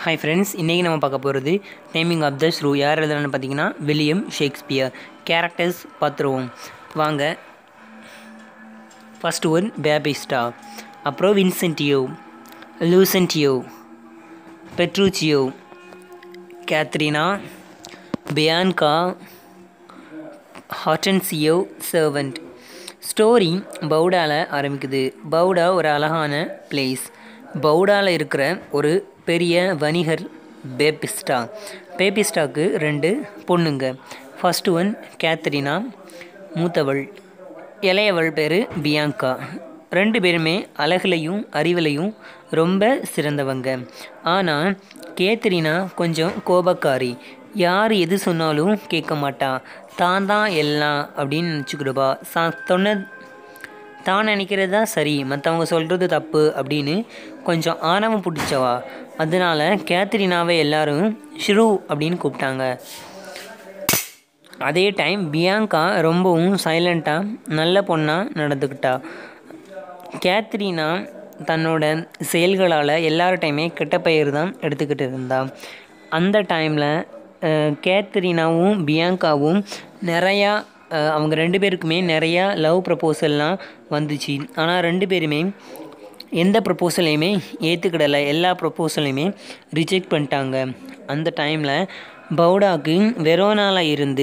hi friends இன்றைக்கி நம்ம பார்க்க போகிறது நேமிங் ஆஃப் த ஷ்ரூ யார் எழுதுறான்னு பார்த்தீங்கன்னா வில்லியம் ஷேக்ஸ்பியர் கேரக்டர்ஸ் பார்த்துருவோம் வாங்க ஃபர்ஸ்ட் ஒன் பேபிஸ்டா அப்புறம் Vincentio Lucentio Petruchio Katharina Bianca Hortensio servant story பவுடாவில் ஆரம்பிக்குது பவுடா ஒரு அழகான பிளேஸ் பவுடாவில் இருக்கிற ஒரு பெரிய வணிகர் பேபிஸ்டா பேபிஸ்டாக்கு ரெண்டு பொண்ணுங்க ஃபர்ஸ்ட் ஒன் கேத்ரினா மூத்தவள் இளையவள் பேர் பியாங்கா ரெண்டு பேருமே அழகுலையும் அறிவிலையும் ரொம்ப சிறந்தவங்க ஆனால் கேத்ரினா கொஞ்சம் கோபக்காரி யார் எது சொன்னாலும் கேட்க மாட்டா தான் தான் எல்லாம் அப்படின்னு நினச்சிக்கிடுவா சா சொன்ன தான் நினைக்கிறது தான் சரி மற்றவங்க சொல்கிறது தப்பு அப்படின்னு கொஞ்சம் ஆணவம் பிடிச்சவா அதனால கேத்ரினாவை எல்லாரும் ஷ்ரூ அப்படின்னு கூப்பிட்டாங்க அதே டைம் பியாங்கா ரொம்பவும் சைலண்ட்டாக நல்ல பொண்ணாக நடந்துக்கிட்டா கேத்ரினா தன்னோட செயல்களால் எல்லார்டையுமே கெட்ட பெயர் தான் எடுத்துக்கிட்டு இருந்தா அந்த டைமில் கேத்ரினாவும் பியாங்காவும் நிறையா அஹ், அவங்க ரெண்டு பேருக்குமே நிறையா லவ் ப்ரப்போசல்லாம் வந்துச்சு ஆனால் ரெண்டு பேருமே எந்த ப்ரப்போசலையுமே ஏற்றுக்கிடலை எல்லா ப்ரப்போசலையுமே ரிஜெக்ட் பண்ணிட்டாங்க அந்த டைமில் பவுடாக்கு வெரோனால இருந்து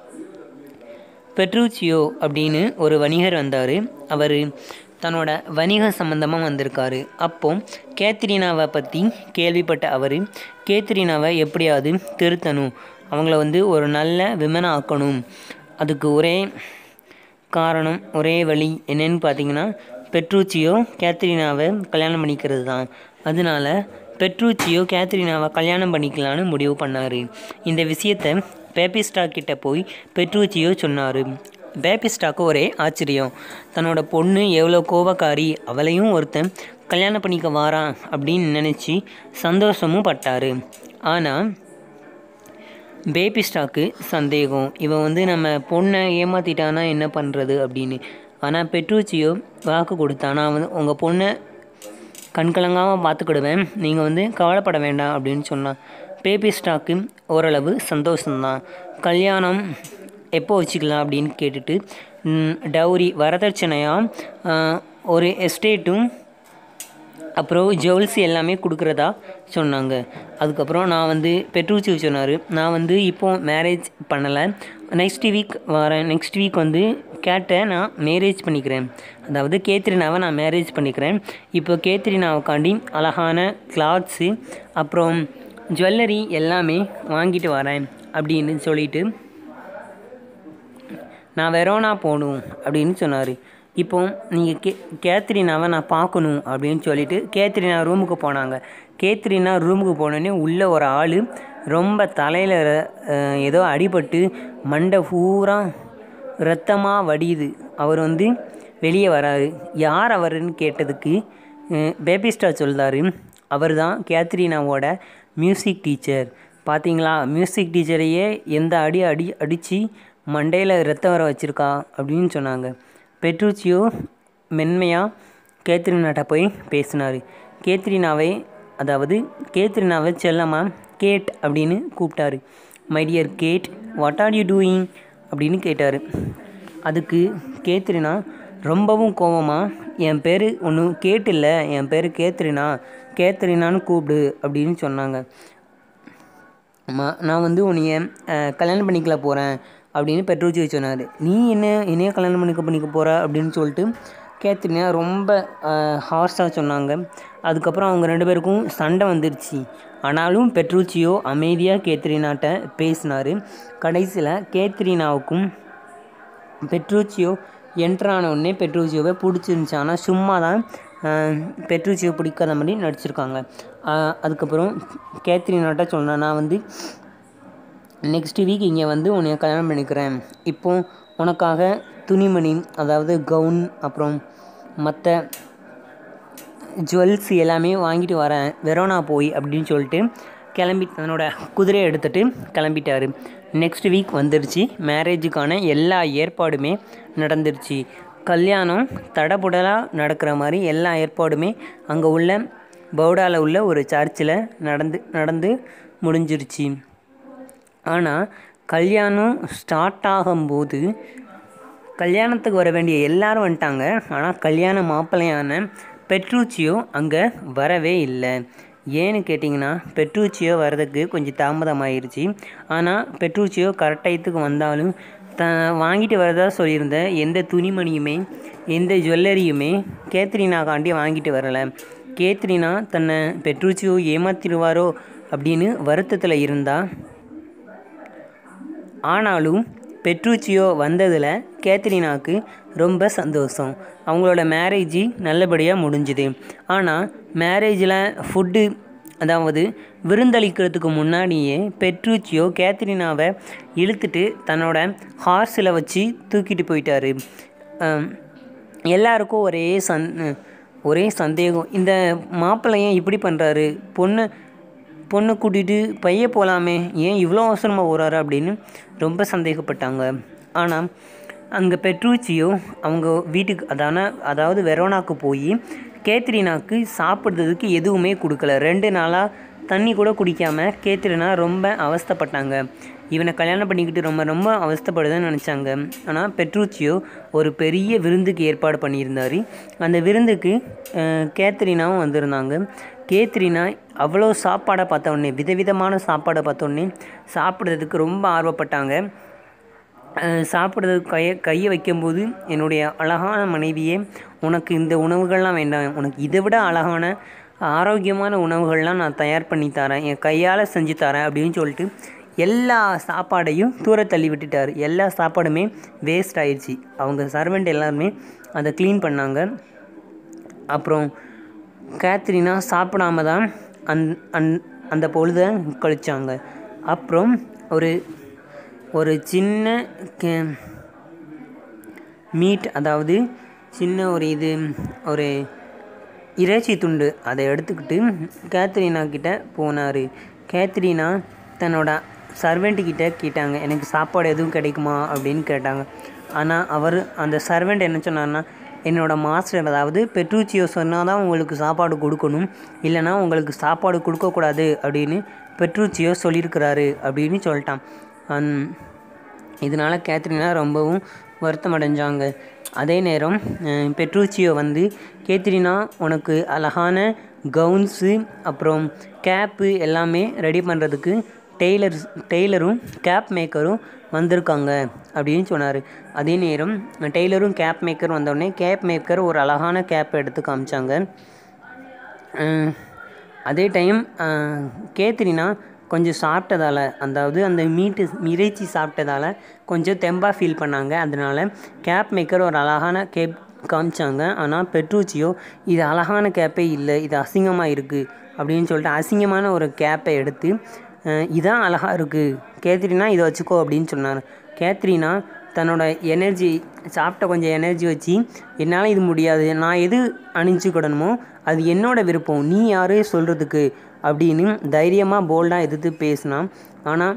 பெட்ரூச்சியோ அப்படின்னு ஒரு வணிகர் வந்தார் அவர் தன்னோட வணிக சம்மந்தமாக வந்திருக்காரு அப்போ கேத்ரினாவை பற்றி கேள்விப்பட்ட அவர் கேத்ரினாவை எப்படியாவது திருத்தணும் அவங்கள வந்து ஒரு நல்ல விமனை ஆக்கணும் அதுக்கு ஒரே காரணம் ஒரே வழி என்னன்னு பார்த்தீங்கன்னா பெட்ரூச்சியோ கேத்ரினாவை கல்யாணம் பண்ணிக்கிறது தான் அதனால பெட்ரூச்சியோ கேத்ரினாவை கல்யாணம் பண்ணிக்கலான்னு முடிவு பண்ணார் இந்த விஷயத்தை பேபிஸ்டா கிட்ட போய் பெட்ரூச்சியோ சொன்னார் பேபிஸ்டாக்கு ஒரே ஆச்சரியம் தன்னோட பொண்ணு எவ்வளோ கோபக்காரி அவளையும் ஒருத்தன் கல்யாணம் பண்ணிக்க வாரான் அப்படின்னு நினச்சி சந்தோஷமும் பட்டார் ஆனால் பேபி ஸ்டாக்கு சந்தேகம் இவன் வந்து நம்ம பொண்ணை ஏமாத்திட்டானா என்ன பண்ணுறது அப்படின்னு ஆனால் பெட்ரூச்சியோ வாக்கு கொடுத்தான் நான் வந்து உங்கள் பொண்ணை கண்கலங்காமல் பார்த்துக்கிடுவேன் நீங்கள் வந்து கவலைப்பட வேண்டாம் அப்படின்னு சொன்னான் பேபி ஸ்டாக்கு ஓரளவு சந்தோஷம்தான் கல்யாணம் எப்போ வச்சுக்கலாம் அப்படின்னு கேட்டுட்டு ம், டௌரி வரதட்சணையாக ஒரு எஸ்டேட்டும் அப்புறம் ஜுவல்ஸ் எல்லாமே கொடுக்குறதா சொன்னாங்க அதுக்கப்புறம் நான் வந்து பெட்ரூச்சி சொன்னார் நான் வந்து இப்போ மேரேஜ் பண்ணலை நெக்ஸ்ட் வீக் வரேன் நெக்ஸ்ட் வீக் வந்து கேட்டை நான் மேரேஜ் பண்ணிக்கிறேன் அதாவது கேத்ரினாவை நான் மேரேஜ் பண்ணிக்கிறேன் இப்போ கேத்ரினாவுக்காண்டி அழகான கிளாத்ஸு அப்புறம் ஜுவல்லரி எல்லாமே வாங்கிட்டு வரேன் அப்படின்னு சொல்லிட்டு நான் வெரோனா போகணும் அப்படின்னு சொன்னார் இப்போ நீங்கள் கே கேத்ரினாவை நான் பார்க்கணும் அப்படின்னு சொல்லிட்டு கேத்ரினா ரூமுக்கு போனாங்க கேத்ரினா ரூமுக்கு போனோடனே உள்ளே ஒரு ஆள் ரொம்ப தலையில் ஏதோ அடிபட்டு மண்டை பூரா ரத்தமாக வடியுது அவர் வந்து வெளியே வராரு யார் அவருன்னு கேட்டதுக்கு பேபிஸ்டா சொல்றாரு அவர் தான் கேத்ரினாவோட மியூசிக் டீச்சர் பார்த்தீங்களா மியூசிக் டீச்சரையே எந்த அடி அடி அடித்து மண்டையில் ரத்தம் வர வச்சுருக்கா அப்படின்னு சொன்னாங்க பெட்ரூச்சியோ மென்மையாக கேத்ரினாட்ட போய் பேசினார் கேத்ரினாவை அதாவது கேத்ரினாவை செல்லமா கேட் அப்படின்னு கூப்பிட்டாரு my dear Kate what are you doing அப்படின்னு கேட்டார் அதுக்கு கேத்ரினா ரொம்பவும் கோவமாக என் பேர் ஒன்றும் கேட் இல்லை என் பேர் கேத்ரினா கேத்ரினான்னு கூப்பிடு அப்படின்னு சொன்னாங்க அம்மா நான் வந்து உன்னைய அஹ், கல்யாணம் பண்ணிக்கல போகிறேன் அப்படின்னு பெட்ரோச்சி சொன்னார் நீ என்ன என்னைய கல்யாணம் பண்ணிக்க பண்ணிக்க போகிற அப்படின்னு சொல்லிட்டு கேத்ரினா ரொம்ப ஹார்ஸாக சொன்னாங்க அதுக்கப்புறம் அவங்க ரெண்டு பேருக்கும் சண்டை வந்துருச்சு ஆனாலும் பெட்ரூச்சியோ அமைதியாக கேத்ரினாட்ட பேசினார் கடைசியில் கேத்ரினாவுக்கும் பெட்ரூச்சியோ என்ட்ரான உடனே பெட்ரூச்சியோவை பிடிச்சிருந்துச்சு ஆனால் சும்மா தான் பெட்ரூச்சியோ பிடிக்காத மாதிரி நடிச்சிருக்காங்க ஆஹ் அதுக்கப்புறம் கேத்ரினாட்ட சொன்னேன் நான் வந்து நெக்ஸ்ட் வீக் இங்கே வந்து உன்னை கல்யாணம் பண்ணிக்கிறேன் இப்போ உனக்காக துணிமணி அதாவது கவுன் அப்புறம் மற்ற ஜுவல்ஸ் எல்லாமே வாங்கிட்டு வரேன் வெரோனா போய் அப்படின்னு சொல்லிட்டு கிளம்பி தன்னோட குதிரையை எடுத்துகிட்டு கிளம்பிட்டாரு நெக்ஸ்ட் வீக் வந்துருச்சு மேரேஜுக்கான எல்லா ஏற்பாடுமே நடந்துருச்சு கல்யாணம் தடபுடலாக நடக்கிற மாதிரி எல்லா ஏற்பாடுமே அங்கே உள்ள பவுடாவில் உள்ள ஒரு சர்ச்சில் நடந்து நடந்து முடிஞ்சிருச்சு ஆனால் கல்யாணம் ஸ்டார்ட் ஆகும்போது கல்யாணத்துக்கு வர வேண்டிய எல்லாரும் வந்துட்டாங்க ஆனால் கல்யாண மாப்பிள்ளையான பெட்ரூச்சியோ அங்கே வரவே இல்லை ஏன்னு கேட்டிங்கன்னா பெட்ரூச்சியோ வர்றதுக்கு கொஞ்சம் தாமதமாயிருச்சு ஆனால் பெட்ரூச்சியோ கரெக்ட் டயத்துக்கு வந்தாலும் த வாங்கிட்டு வரதா சொல்லியிருந்த எந்த துணிமணியுமே எந்த ஜுவல்லரியுமே கேத்ரினாக்காண்டி வாங்கிட்டு வரலை கேத்ரினா தன்னை பெட்ரூச்சியோ ஏமாத்திடுவாரோ அப்படின்னு வருத்தத்தில் இருந்தா ஆனாலும் பெட்ரூச்சியோ வந்ததில் கேத்ரினாவுக்கு ரொம்ப சந்தோஷம் அவங்களோட மேரேஜ் நல்லபடியாக முடிஞ்சுது ஆனால் மேரேஜில் ஃபுட்டு அதாவது விருந்தளிக்கிறதுக்கு முன்னாடியே பெட்ரூச்சியோ கேத்ரினாவை இழுத்துட்டு தன்னோட ஹார்ஸில் வச்சு தூக்கிட்டு போயிட்டாரு அம், எல்லாருக்கும் ஒரே சந் ஒரே சந்தேகம் இந்த மாப்பிள்ளை ஏன் இப்படி பண்ணுறாரு பொண்ணு பொண்ணை கூட்டிகிட்டு பைய போகலாமே ஏன் இவ்வளோ அவசரமாக போகிறாரு அப்படின்னு ரொம்ப சந்தேகப்பட்டாங்க ஆனால் அங்கே பெட்ரூச்சியோ அவங்க வீட்டுக்கு அதான அதாவது வெரோனாக்கு போய் கேத்ரினாக்கு சாப்பிட்றதுக்கு எதுவுமே கொடுக்கல ரெண்டு நாளாக தண்ணி கூட குடிக்காம கேத்ரினா ரொம்ப அவஸ்தைப்பட்டாங்க இவனை கல்யாணம் பண்ணிக்கிட்டு ரொம்ப ரொம்ப அவஸ்தைப்படுதுன்னு நினச்சாங்க ஆனால் பெட்ரூச்சியோ ஒரு பெரிய விருந்துக்கு ஏற்பாடு பண்ணியிருந்தார் அந்த விருந்துக்கு அஹ், கேத்ரினாவும் வந்திருந்தாங்க கேத்ரினா அவ்வளோ சாப்பாடை பார்த்த உடனே விதவிதமான சாப்பாடை பார்த்த உடனே சாப்பிட்றதுக்கு ரொம்ப ஆர்வப்பட்டாங்க அஹ் சாப்பிட்றதுக்கு கையை கையை வைக்கும்போது என்னுடைய அழகான மனைவியே உனக்கு இந்த உணவுகள்லாம் வேண்டாம் உனக்கு இதை விட அழகான ஆரோக்கியமான உணவுகள்லாம் நான் தயார் பண்ணி தரேன் என் கையால் செஞ்சு தரேன் அப்படின்னு சொல்லிட்டு எல்லா சாப்பாடையும் தூர தள்ளி விட்டுட்டார் எல்லா சாப்பாடுமே வேஸ்ட் ஆயிடுச்சு அவங்க சர்வெண்ட் எல்லாருமே அதை க்ளீன் பண்ணாங்க அப்புறம் கேத்ரினா சாப்பிடாம தான் அந் அந் அந்த பொழுதை கழிச்சாங்க அப்புறம் ஒரு ஒரு சின்ன கே- மீட் அதாவது சின்ன ஒரு இது ஒரு இறைச்சி துண்டு அதை எடுத்துக்கிட்டு கேத்ரினா கிட்ட போனார் கேத்ரினா தன்னோட சர்வெண்ட் கிட்ட கேட்டாங்க எனக்கு சாப்பாடு எதுவும் கிடைக்குமா அப்படின்னு கேட்டாங்க ஆனால் அவர் அந்த சர்வெண்ட் என்ன சொன்னார்னா என்னோட மாஸ்டர் அதாவது பெட்ரூச்சியோ சொன்னால் தான் உங்களுக்கு சாப்பாடு கொடுக்கணும் இல்லைன்னா உங்களுக்கு சாப்பாடு கொடுக்கக்கூடாது அப்படின்னு பெட்ரூச்சியோ சொல்லியிருக்கிறாரு அப்படின்னு சொல்லிட்டான் அந் இதனால் கேத்ரினா ரொம்பவும் வருத்தம் அடைஞ்சாங்க அதே நேரம் அஹ், பெட்ரூச்சியோ வந்து கேத்ரினா உனக்கு அழகான கவுன்ஸு அப்புறம் கேப்பு எல்லாமே ரெடி பண்ணுறதுக்கு டெய்லர் டெய்லரும் கேப் மேக்கரும் வந்திருக்காங்க அப்படின்னு சொன்னார் அதே நேரம் டெய்லரும் கேப் மேக்கர் வந்தோடனே கேப் மேக்கர் ஒரு அழகான கேப் எடுத்து காமிச்சாங்க அஹ், அதே டைம் அஹ், கேத்ரினா கொஞ்சம் சாப்பிட்டதால அதாவது அந்த மீட்டு இறைச்சி சாப்பிட்டதால கொஞ்சம் தெம்பாக ஃபீல் பண்ணாங்க அதனால கேப் மேக்கர் ஒரு அழகான கேப் காமிச்சாங்க ஆனால் பெட்ரூச்சியோ இது அழகான கேப்பே இல்லை இது அசிங்கமாக இருக்குது அப்படின்னு சொல்லிட்டு அசிங்கமான ஒரு கேப்பை எடுத்து அஹ், இதான் அழகாக இருக்குது கேத்ரினா இதை வச்சுக்கோ அப்படின்னு சொன்னார் கேத்ரினா தன்னோட எனர்ஜி சாப்பிட்ட கொஞ்சம் எனர்ஜி வச்சு என்னால் இது முடியாது நான் எது அணிஞ்சுக்கிடணுமோ அது என்னோட விருப்பம் நீ யாரு சொல்கிறதுக்கு அப்படின்னு தைரியமாக போல்டாக எதிர்த்து பேசினான் ஆனால்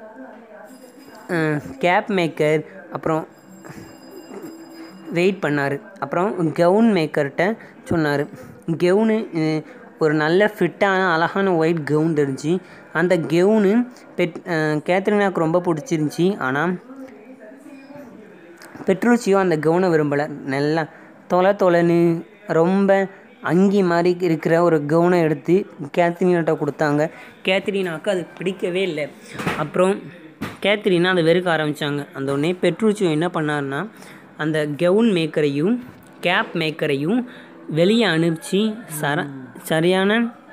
கேப் மேக்கர் அப்புறம் வெயிட் பண்ணார் அப்புறம் கவுன் மேக்கர்கிட்ட சொன்னார் கவுனு ஒரு நல்ல ஃபிட்டான அழகான ஒயிட் கவுன் இருந்துச்சு அந்த கவுனு பெட் அஹ், கேத்ரினாக்கு ரொம்ப பிடிச்சிருந்துச்சி ஆனால் பெட்ரூச்சியோ அந்த கவுனை விரும்பலை நல்லா தொலை தொலைன்னு ரொம்ப அங்கி மாதிரி இருக்கிற ஒரு கவுனை எடுத்து கேத்ரினாட்ட கொடுத்தாங்க கேத்ரினாக்கு அது பிடிக்கவே இல்லை அப்புறம் கேத்ரினா அதை வெறுக்க ஆரம்பித்தாங்க அந்த உடனே பெட்ரூச்சியோ என்ன பண்ணாருன்னா அந்த கவுன் மேக்கரையும் கேப் மேக்கரையும் வெளியே அனுப்பிச்சு சர சரியான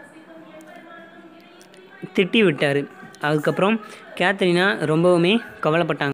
திட்டி விட்டார் அதுக்கப்புறம் கேத்ரினா ரொம்பவுமே கவலைப்பட்டாங்க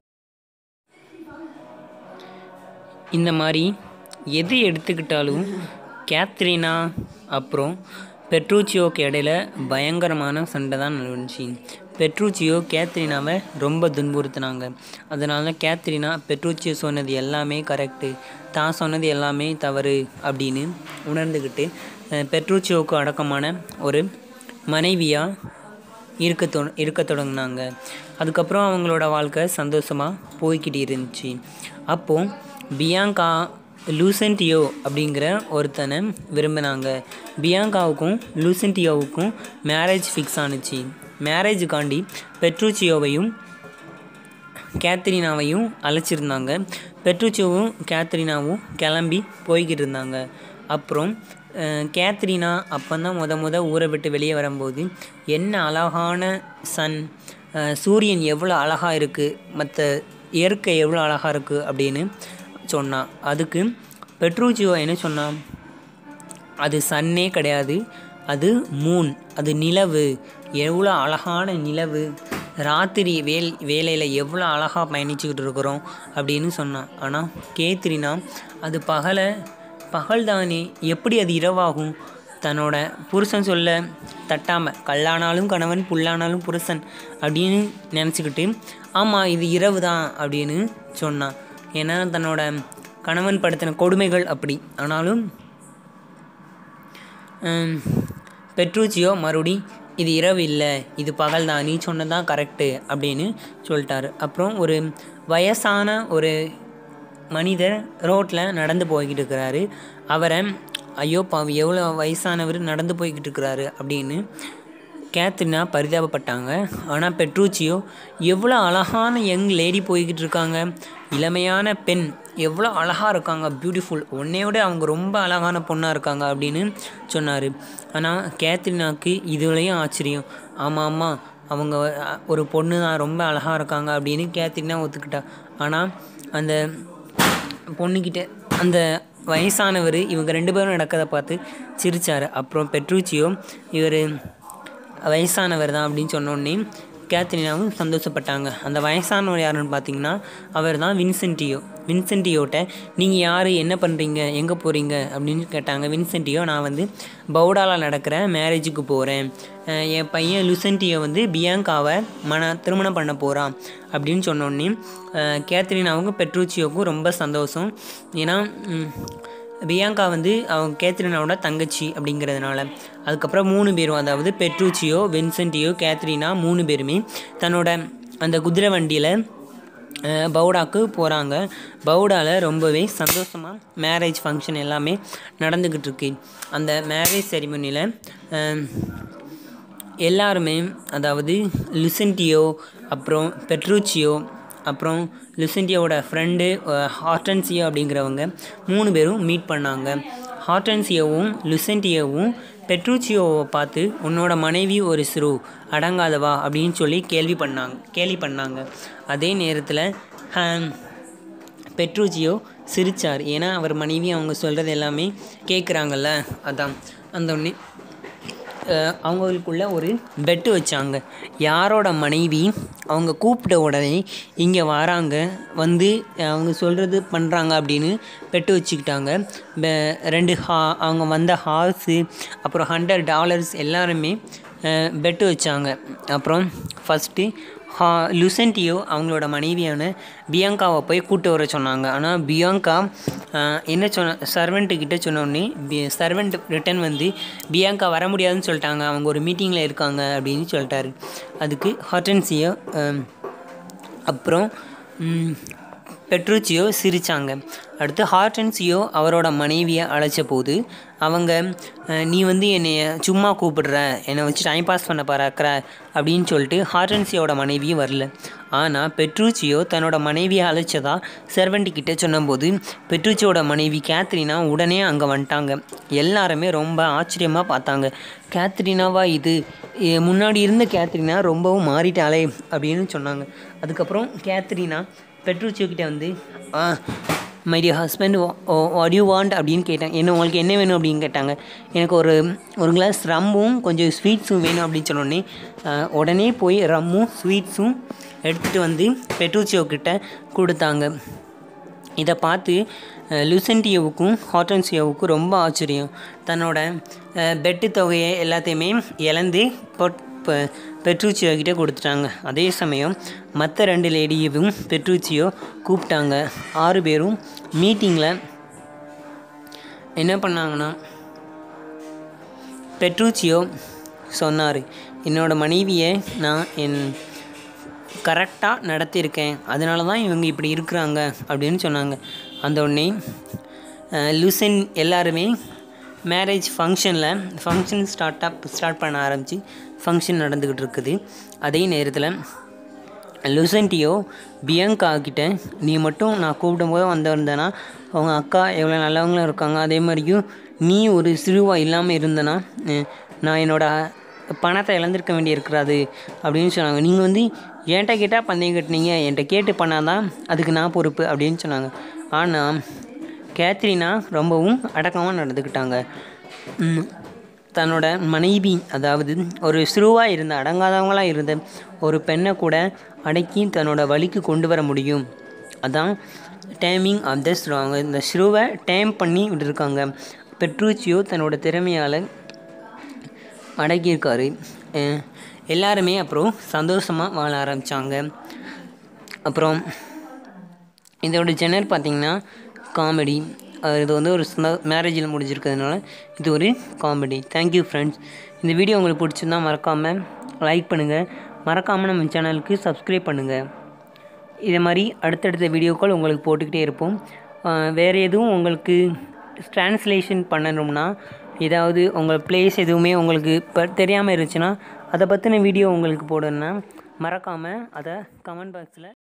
இந்த மாதிரி எது எடுத்துக்கிட்டாலும் கேத்ரினா அப்புறம் பெட்ரூச்சியோக்கு இடையில பயங்கரமான சண்டை தான் நடந்துச்சு பெட்ரூச்சியோ கேத்ரினாவை ரொம்ப துன்புறுத்தினாங்க அதனால கேத்ரினா பெட்ரூச்சியோ சொன்னது எல்லாமே கரெக்டு தான் சொன்னது எல்லாமே தவறு அப்படின்னு உணர்ந்துக்கிட்டு அஹ், பெட்ரூச்சியோவுக்கு அடக்கமான ஒரு மனைவியாக இருக்க தொ இருக்க தொடங்கினாங்க அதுக்கப்புறம் அவங்களோட வாழ்க்கை சந்தோஷமாக போய்கிட்டு இருந்துச்சு அப்போது பியாங்கா லூசன்டியோ அப்படிங்கிற ஒருத்தனை விரும்பினாங்க பியாங்காவுக்கும் லூசன்டியோவுக்கும் மேரேஜ் ஃபிக்ஸ் ஆணுச்சு மேரேஜுக்காண்டி பெட்ரூச்சியோவையும் கேத்ரினாவையும் அழைச்சிருந்தாங்க பெட்ரூச்சியோவும் கேத்ரினாவும் கிளம்பி போய்கிட்டு இருந்தாங்க அப்புறம் அஹ், கேத்ரினா அப்போ தான் முத முத ஊரை விட்டு வெளியே வரும்போது என்ன அழகான சன் அஹ், சூரியன் எவ்வளோ அழகாக இருக்குது மற்ற இயற்கை எவ்வளோ அழகாக இருக்குது அப்படின்னு சொன்னான் அதுக்கு பெட்ரூச்சியோ என்ன சொன்னான் அது சன்னே கிடையாது அது மூன் அது நிலவு எவ்வளோ அழகான நிலவு ராத்திரி வேல் வேலையில் எவ்வளோ அழகாக பயணிச்சுக்கிட்டு இருக்கிறோம் அப்படின்னு சொன்னான் ஆனால் கேத்ரினா அது பகலை பகல் தானே எப்படி அது இரவாகும் தன்னோட புருஷன் சொல்ல தட்டாமல் கல்லானாலும் கணவன் புல்லானாலும் புருஷன் அப்படின்னு நினச்சிக்கிட்டு ஆமாம் இது இரவு தான் அப்படின்னு சொன்னான் ஏன்னா தன்னோட கணவன் படுத்தின கொடுமைகள் அப்படி ஆனாலும் ஹம், பெட்ரூச்சியோ மறுபடி இது இரவு இல்லை இது பகல் தான் நீ சொன்னதான் கரெக்டு அப்படின்னு சொல்லிட்டாரு அப்புறம் ஒரு வயசான ஒரு மனிதர் ரோட்டில் நடந்து போய்கிட்டு இருக்கிறாரு அவரை ஐயோ பாவி எவ்வளோ வயசானவர் நடந்து போய்கிட்டு இருக்கிறாரு அப்படின்னு கேத்ரினா பரிதாபப்பட்டாங்க ஆனால் பெட்ரூச்சியோ எவ்வளோ அழகான யங் லேடி போய்கிட்டு இருக்காங்க இளமையான பெண் எவ்வளோ அழகாக இருக்காங்க பியூட்டிஃபுல் உன்னையோட அவங்க ரொம்ப அழகான பொண்ணாக இருக்காங்க அப்படின்னு சொன்னார் ஆனால் கேத்ரினாக்கு இதுவரையும் ஆச்சரியம் ஆமாம் ஆமாம் அவங்க அஹ், ஒரு பொண்ணு தான் ரொம்ப அழகாக இருக்காங்க அப்படின்னு கேத்ரினா ஒத்துக்கிட்டா ஆனால் அந்த பொண்ணுக்கிட்ட அந்த வயசானவர் இவங்க ரெண்டு பேரும் நடக்கிறத பார்த்து சிரிச்சார் அப்புறம் பெட்ரூச்சியோ இவர் வயசானவர் தான் அப்படின்னு சொன்னோடனே கேத்ரினாவும் சந்தோஷப்பட்டாங்க அந்த வயசானவர் யாருன்னு பார்த்தீங்கன்னா அவர் தான் வின்சென்டியோ வின்சென்டியோட்ட நீங்கள் யார் என்ன பண்ணுறீங்க எங்கே போகிறீங்க அப்படின்னு கேட்டாங்க வின்சென்டியோ நான் வந்து பவுடாவில் நடக்கிற மேரேஜுக்கு போகிறேன் என் பையன் லுசென்டியோ வந்து பியாங்காவை மன திருமணம் பண்ண போகிறான் அப்படின்னு சொன்னோடனே கேத்ரினாவுக்கும் பெட்ரூச்சியோவுக்கும் ரொம்ப சந்தோஷம் ஏன்னா ம், பியாங்கா வந்து அவங்க கேத்ரினாவோட தங்கச்சி அப்படிங்கிறதுனால அதுக்கப்புறம் மூணு பேரும் அதாவது பெட்ரூச்சியோ வின்சென்டியோ கேத்ரினா மூணு பேருமே தன்னோட அந்த குதிரை வண்டியில் பவுடாக்கு போகிறாங்க பவுடாவில் ரொம்பவே சந்தோஷமாக மேரேஜ் ஃபங்க்ஷன் எல்லாமே நடந்துக்கிட்டு இருக்கு அந்த மேரேஜ் செரிமனியில் எல்லாருமே அதாவது லுசென்டியோ அப்புறம் பெட்ரூச்சியோ அப்புறம் லுசென்டியோட ஃப்ரெண்டு ஹார்டன்சியோ அப்படிங்கிறவங்க மூணு பேரும் மீட் பண்ணாங்க ஹார்டன்சியோவும் லுசென்டியோவும் பெட்ரூச்சியோவை பார்த்து உன்னோட மனைவி ஒரு சிறு அடங்காதவா அப்படின்னு சொல்லி கேள்வி பண்ணாங்க கேள்வி பண்ணாங்க அதே நேரத்தில் பெட்ரூச்சியோ சிரிச்சார் ஏன்னா அவர் மனைவி அவங்க சொல்கிறது எல்லாமே கேட்குறாங்கல்ல அதான் அந்த உடனே அஹ் அவங்களுக்குள்ள ஒரு பெட்டு வச்சாங்க யாரோட மனைவி அவங்க கூப்பிட்ட உடனே இங்கே வராங்க வந்து அவங்க சொல்கிறது பண்ணுறாங்க அப்படின்னு பெட்டு வச்சுக்கிட்டாங்க பெ- ரெண்டு ஹா அவங்க வந்த ஹார்ஸு அப்புறம் ஹண்ட்ரட் டாலர்ஸ் எல்லாருமே பெட்டு வச்சாங்க அப்புறம் ஃபஸ்ட்டு ஹா லுசென்டியோ அவங்களோட மனைவியான பியாங்காவை போய் கூட்டு வர சொன்னாங்க ஆனால் பியாங்கா ஆஹ், என்ன சொன்ன சர்வெண்ட்டு கிட்ட சொன்னோடனே சர்வெண்ட் ரிட்டன் வந்து பியாங்கா வர முடியாதுன்னு சொல்லிட்டாங்க அவங்க ஒரு மீட்டிங்கில் இருக்காங்க அப்படின்னு சொல்லிட்டாரு அதுக்கு ஹார்டன்சியோ அப்புறம் ம், பெட்ரூச்சியோ சிரித்தாங்க அடுத்து ஹார்டன்சியோ அவரோட மனைவியை அழைச்ச போது அவங்க அஹ், நீ வந்து என்னை சும்மா கூப்பிடுற என்னை வச்சு டைம் பாஸ் பண்ண பார்க்குற அப்படின்னு சொல்லிட்டு ஹார்டன்சியோட மனைவியும் வரல ஆனால் பெட்ரூச்சியோ தன்னோட மனைவியை அழைச்சதா செர்வெண்ட் கிட்ட சொன்னபோது பெட்ரூச்சியோட மனைவி கேத்ரினா உடனே அங்கே வந்துட்டாங்க எல்லாருமே ரொம்ப ஆச்சரியமாக பார்த்தாங்க கேத்ரினாவா இது எ, முன்னாடி இருந்த கேத்ரினா ரொம்பவும் மாறிட்டாளே அப்படின்னு சொன்னாங்க அதுக்கப்புறம் கேத்ரினா பெட்ரூச்சியோ கிட்ட வந்து my dear husband what you want அப்படின்னு கேட்டாங்க என்ன உங்களுக்கு என்ன வேணும் அப்படின்னு கேட்டாங்க எனக்கு ஒரு ஒரு கிளாஸ் ரம்மும் கொஞ்சம் ஸ்வீட்ஸும் வேணும் அப்படின்னு சொன்னோடனே அஹ், உடனே போய் ரம்மும் ஸ்வீட்ஸும் எடுத்துகிட்டு வந்து பெட்ரூச்சியோ கிட்ட கொடுத்தாங்க இதை பார்த்து அஹ், லுசென்டியோவுக்கும் ஹார்டன்சியோவுக்கும் ரொம்ப ஆச்சரியம் தன்னோட அஹ், பெட்டு தொகையை எல்லாத்தையுமே இழந்து பொட் இப்போ பெட்ரூச்சியோ கிட்ட கொடுத்துட்டாங்க அதே சமயம் மற்ற ரெண்டு லேடியவும் பெட்ரூச்சியோ கூப்பிட்டாங்க ஆறு பேரும் மீட்டிங்கில் என்ன பண்ணாங்கன்னா பெட்ரூச்சியோ சொன்னார் என்னோட மனைவியை நான் என் கரெக்டாக நடத்தியிருக்கேன் அதனால தான் இவங்க இப்படி இருக்கிறாங்க அப்படின்னு சொன்னாங்க அந்த உடனே லுசன் எல்லாருமே மேரேஜ் ஃபங்க்ஷனில் ஃபங்க்ஷன் ஸ்டார்ட் அப் ஸ்டார்ட் பண்ண ஆரம்பித்து ஃபங்க்ஷன் நடந்துக்கிட்டு இருக்குது அதே நேரத்தில் லுசன்ட்டியோ பியங்கா கிட்ட நீ மட்டும் நான் கூப்பிடும்போது வந்திருந்தேன்னா அவங்க அக்கா எவ்வளோ நல்லவங்களும் இருக்காங்க அதே மாதிரியும் நீ ஒரு சிறுவா இல்லாமல் இருந்தனா அஹ், நான் என்னோட பணத்தை இழந்திருக்க வேண்டியிருக்கிறாது அப்படின்னு சொன்னாங்க நீங்கள் வந்து என்கிட்ட கேட்டால் பந்தயம் கட்டினீங்க என்கிட்ட கேட்டு பண்ணாதான் அதுக்கு நான் பொறுப்பு அப்படின்னு சொன்னாங்க ஆனால் கேத்ரினா ரொம்பவும் அடக்கமாக நடந்துக்கிட்டாங்க ம், தன்னோட மனைவி அதாவது ஒரு சிறுவாக இருந்த அடங்காதவங்களாக இருந்த ஒரு பெண்ணை கூட அடக்கி தன்னோட வழிக்கு கொண்டு வர முடியும் அதான் டைமிங் ஆஃப் த ஸ்ட்ராங் இந்த ஸ்ருவை டைம் பண்ணி விட்டுருக்காங்க பெட்ரூச்சியோ தன்னோட திறமையால் அடக்கியிருக்காரு அஹ் எல்லாருமே அப்புறம் சந்தோஷமாக வாழ ஆரம்பித்தாங்க அப்புறம் இதோட ஜெனர் பார்த்திங்கன்னா காமெடி இது வந்து ஒரு மேரேஜில் முடிஞ்சிருக்கிறதுனால இது ஒரு காமெடி தேங்க்யூ ஃப்ரெண்ட்ஸ் இந்த வீடியோ உங்களுக்கு பிடிச்சிருந்தா மறக்காமல் லைக் பண்ணுங்கள் மறக்காமல் நம்ம சேனலுக்கு சப்ஸ்கிரைப் பண்ணுங்கள் இதே மாதிரி அடுத்தடுத்த வீடியோக்கள் உங்களுக்கு போட்டுக்கிட்டே இருப்போம் அஹ் வேறு எதுவும் உங்களுக்கு ட்ரான்ஸ்லேஷன் பண்ணணும்னா ஏதாவது உங்கள் ப்ளேஸ் எதுவுமே உங்களுக்கு இப்போ தெரியாமல் இருந்துச்சுன்னா அதை பற்றின வீடியோ உங்களுக்கு போடணுன்னா மறக்காமல் அதை கமெண்ட் பாக்ஸில்